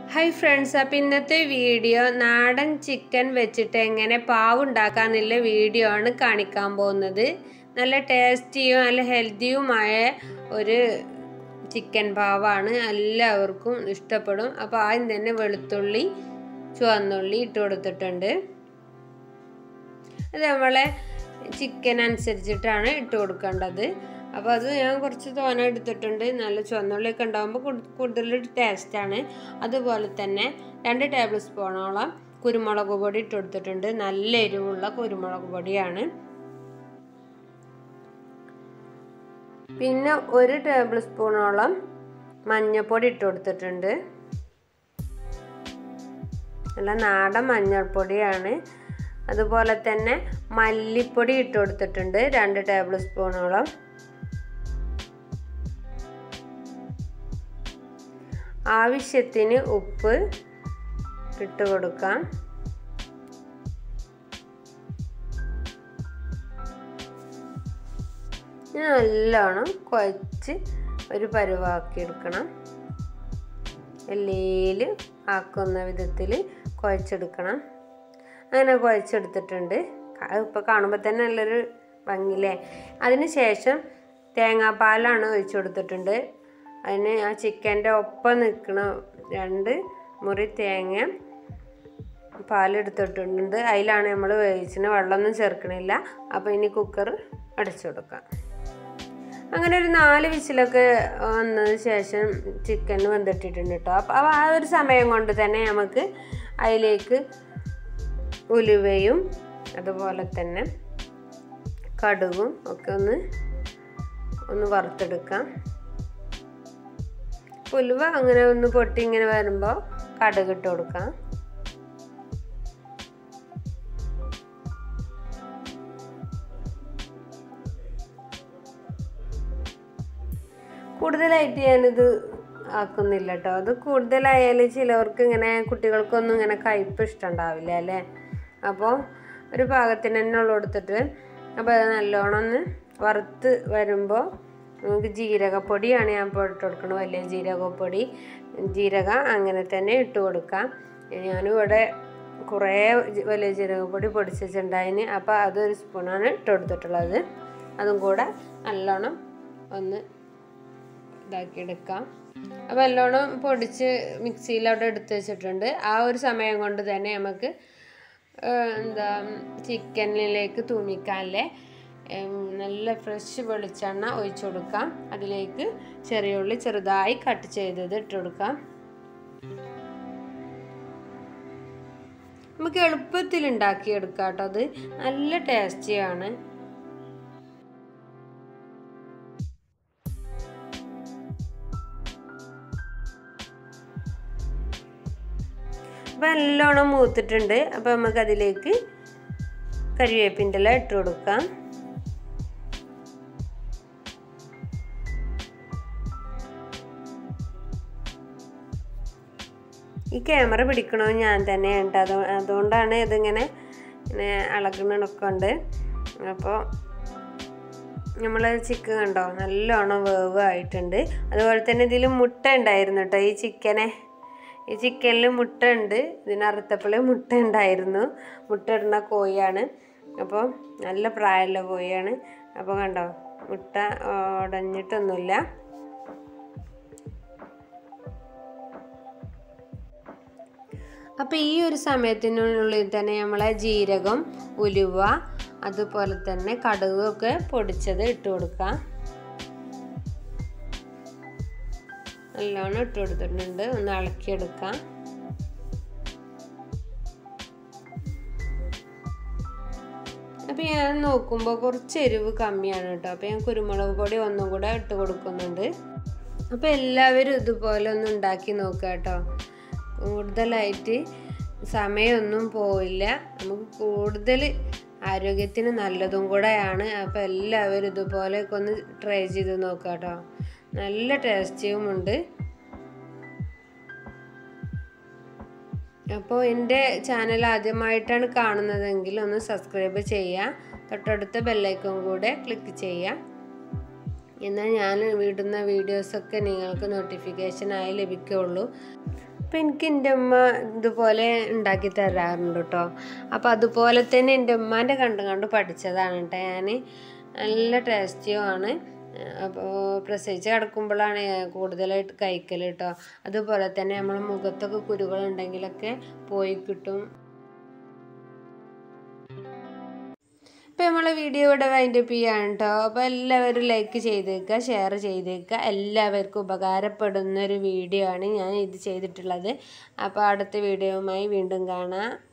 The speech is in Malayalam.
ഹായ് ഫ്രണ്ട്സ് അപ്പം ഇന്നത്തെ വീഡിയോ നാടൻ ചിക്കൻ വെച്ചിട്ട് എങ്ങനെ പാവ് ഉണ്ടാക്കാന്നുള്ള വീഡിയോ ആണ് കാണിക്കാൻ പോകുന്നത് നല്ല ടേസ്റ്റിയും നല്ല ഹെൽത്തിയുമായ ഒരു ചിക്കൻ പാവാണ് എല്ലാവർക്കും ഇഷ്ടപ്പെടും അപ്പോൾ ആദ്യം തന്നെ വെളുത്തുള്ളി ചുവന്നുള്ളി ഇട്ട് കൊടുത്തിട്ടുണ്ട് അത് നമ്മളെ ചിക്കൻ അനുസരിച്ചിട്ടാണ് ഇട്ട് കൊടുക്കേണ്ടത് അപ്പോൾ അത് ഞാൻ കുറച്ച് തോന എടുത്തിട്ടുണ്ട് നല്ല ചുവന്നുള്ളിയൊക്കെ ഉണ്ടാകുമ്പോൾ കൂടുതൽ ടേസ്റ്റാണ് അതുപോലെ തന്നെ രണ്ട് ടേബിൾ സ്പൂണോളം കുരുമുളക് പൊടി ഇട്ട് കൊടുത്തിട്ടുണ്ട് നല്ല എരിവുള്ള കുരുമുളക് പൊടിയാണ് പിന്നെ ഒരു ടേബിൾ സ്പൂണോളം മഞ്ഞൾപ്പൊടി ഇട്ട് കൊടുത്തിട്ടുണ്ട് നല്ല നാടൻ മഞ്ഞൾപ്പൊടിയാണ് അതുപോലെ തന്നെ മല്ലിപ്പൊടി ഇട്ട് കൊടുത്തിട്ടുണ്ട് രണ്ട് ടേബിൾ സ്പൂണോളം ആവശ്യത്തിന് ഉപ്പ് ഇട്ട് കൊടുക്കാം നല്ലോണം കുഴച്ച് ഒരു പരുവാക്കി എടുക്കണം എല്ലേൽ ആക്കുന്ന വിധത്തിൽ കുഴച്ചെടുക്കണം അങ്ങനെ കുഴച്ചെടുത്തിട്ടുണ്ട് ഇപ്പോൾ കാണുമ്പോൾ തന്നെ നല്ലൊരു ഭംഗിയില്ലേ അതിന് ശേഷം തേങ്ങാപ്പാലാണ് ഒഴിച്ചു കൊടുത്തിട്ടുണ്ട് അതിന് ആ ചിക്കൻ്റെ ഒപ്പം നിൽക്കണ രണ്ട് മുറി തേങ്ങ പാലെടുത്തിട്ടുണ്ട് അതിലാണ് നമ്മൾ വേവിച്ചിന് വെള്ളമൊന്നും ചേർക്കണില്ല അപ്പോൾ ഇനി കുക്കർ അടച്ചു കൊടുക്കാം അങ്ങനെ ഒരു നാല് വിസിലൊക്കെ വന്നതിന് ശേഷം ചിക്കൻ വെന്തിട്ടിട്ടുണ്ട് കേട്ടോ അപ്പോൾ ആ ഒരു സമയം കൊണ്ട് തന്നെ നമുക്ക് അതിലേക്ക് ഉലുവയും അതുപോലെ തന്നെ കടുകും ഒക്കെ ഒന്ന് ഒന്ന് വറുത്തെടുക്കാം ഉലുവ അങ്ങനെ ഒന്ന് പൊട്ടി ഇങ്ങനെ വരുമ്പോൾ കടുക് ഇട്ട് കൊടുക്കാം കൂടുതലായിട്ട് ഞാനിത് ആക്കുന്നില്ല കേട്ടോ അത് കൂടുതലായാൽ ചിലവർക്ക് ഇങ്ങനെ കുട്ടികൾക്കൊന്നും ഇങ്ങനെ കയ്പ്പ് ഇഷ്ടമുണ്ടാവില്ല അല്ലേ അപ്പോൾ ഒരു പാകത്തിന് തന്നെ ഉള്ള കൊടുത്തിട്ട് അപ്പോൾ അത് നല്ലോണം ഒന്ന് വറുത്ത് വരുമ്പോൾ നമുക്ക് ജീരകപ്പൊടിയാണ് ഞാൻ ഇപ്പോൾ ഇട്ട് കൊടുക്കുന്നത് വലിയ ജീരകപ്പൊടി ജീരക അങ്ങനെ തന്നെ ഇട്ട് കൊടുക്കാം ഞാനിവിടെ കുറേ വലിയ ജീരകപ്പൊടി പൊടിച്ചിട്ടുണ്ടായിന് അപ്പോൾ അതൊരു സ്പൂണാണ് ഇട്ട് കൊടുത്തിട്ടുള്ളത് അതും കൂടെ നല്ലോണം ഒന്ന് ഇതാക്കിയെടുക്കാം അപ്പോൾ നല്ലോണം പൊടിച്ച് മിക്സിയിൽ അവിടെ എടുത്ത് വെച്ചിട്ടുണ്ട് ആ ഒരു സമയം കൊണ്ട് തന്നെ നമുക്ക് എന്താ ചിക്കനിലേക്ക് തൂമിക്കാനല്ലേ നല്ല ഫ്രഷ് വെളിച്ചെണ്ണ ഒഴിച്ചു കൊടുക്കാം അതിലേക്ക് ചെറിയ ഉള്ളി ചെറുതായി കട്ട് ചെയ്തത് ഇട്ട് കൊടുക്കാം നമുക്ക് എളുപ്പത്തിൽ ഉണ്ടാക്കിയെടുക്കാം കേട്ടോ അത് നല്ല ടേസ്റ്റിയാണ് അപ്പോൾ നല്ലോണം മൂത്തിട്ടുണ്ട് അപ്പോൾ നമുക്ക് അതിലേക്ക് കരിവേപ്പിൻ്റെ ഇല ഇട്ട് കൊടുക്കാം ഈ ക്യാമറ പിടിക്കണത് ഞാൻ തന്നെ ഉണ്ട് അത് അതുകൊണ്ടാണ് ഇതിങ്ങനെ ഇങ്ങനെ അളകണൊക്കെ ഉണ്ട് അപ്പോൾ നമ്മൾ ചിക്കൻ കണ്ടോ നല്ലോണം വേവ് ആയിട്ടുണ്ട് അതുപോലെ തന്നെ ഇതിൽ മുട്ട ഉണ്ടായിരുന്നു കേട്ടോ ഈ ചിക്കനെ ഈ ചിക്കനിൽ മുട്ട ഉണ്ട് ഇതിനറുത്തപ്പോൾ മുട്ട ഉണ്ടായിരുന്നു മുട്ട ഇടുന്ന കോഴിയാണ് അപ്പോൾ നല്ല പ്രായമുള്ള കോഴിയാണ് അപ്പോൾ കണ്ടോ മുട്ട ഉടഞ്ഞിട്ടൊന്നുമില്ല അപ്പോൾ ഈ ഒരു സമയത്തിനുള്ളിൽ തന്നെ നമ്മളെ ജീരകം ഉലുവ അതുപോലെ തന്നെ കടുകൊക്കെ പൊടിച്ചത് ഇട്ട് കൊടുക്കാം നല്ലോണം ഇട്ട് കൊടുത്തിട്ടുണ്ട് ഒന്ന് ഇളക്കിയെടുക്കാം അപ്പോൾ ഞാൻ നോക്കുമ്പോൾ കുറച്ച് എരിവ് കമ്മിയാണ് കേട്ടോ അപ്പോൾ ഞാൻ കുരുമുളക് പൊടി ഒന്നും കൂടെ ഇട്ട് കൊടുക്കുന്നുണ്ട് അപ്പോൾ എല്ലാവരും ഇതുപോലെ ഒന്ന് ഉണ്ടാക്കി നോക്കുക കേട്ടോ കൂടുതലായിട്ട് സമയമൊന്നും പോയില്ല നമുക്ക് കൂടുതൽ ആരോഗ്യത്തിന് നല്ലതും കൂടെയാണ് അപ്പോൾ എല്ലാവരും ഇതുപോലെയൊക്കെ ഒന്ന് ട്രൈ ചെയ്ത് നോക്കുക കേട്ടോ നല്ല ടേസ്റ്റിയുമുണ്ട് അപ്പോൾ എൻ്റെ ചാനൽ ആദ്യമായിട്ടാണ് കാണുന്നതെങ്കിൽ ഒന്ന് സബ്സ്ക്രൈബ് ചെയ്യുക തൊട്ടടുത്ത ബെല്ലൈക്കൺ കൂടെ ക്ലിക്ക് ചെയ്യുക എന്നാൽ ഞാൻ വിടുന്ന വീഡിയോസൊക്കെ നിങ്ങൾക്ക് നോട്ടിഫിക്കേഷനായി ലഭിക്കുകയുള്ളൂ അപ്പം എനിക്ക് എൻ്റെ ഉമ്മ ഇതുപോലെ ഉണ്ടാക്കി തരാറുണ്ട് കേട്ടോ അപ്പോൾ അതുപോലെ തന്നെ എൻ്റെ ഉമ്മാൻ്റെ കണ്ട് കണ്ട് പഠിച്ചതാണ് കേട്ടോ ഞാൻ നല്ല ടേസ്റ്റിയുമാണ് അപ്പോൾ പ്രസവിച്ച് കിടക്കുമ്പോഴാണ് കൂടുതലായിട്ട് കഴിക്കൽ കേട്ടോ അതുപോലെ തന്നെ നമ്മൾ മുഖത്തൊക്കെ കുരുകളുണ്ടെങ്കിലൊക്കെ പോയി കിട്ടും അപ്പോൾ നമ്മളെ വീഡിയോ ഇവിടെ വൈൻഡപ്പ് ചെയ്യാണ് കേട്ടോ അപ്പോൾ എല്ലാവരും ലൈക്ക് ചെയ്തേക്കുക ഷെയർ ചെയ്തേക്കുക എല്ലാവർക്കും ഉപകാരപ്പെടുന്ന ഒരു വീഡിയോ ആണ് ഞാൻ ഇത് ചെയ്തിട്ടുള്ളത് അപ്പോൾ അടുത്ത വീഡിയോയുമായി വീണ്ടും കാണാം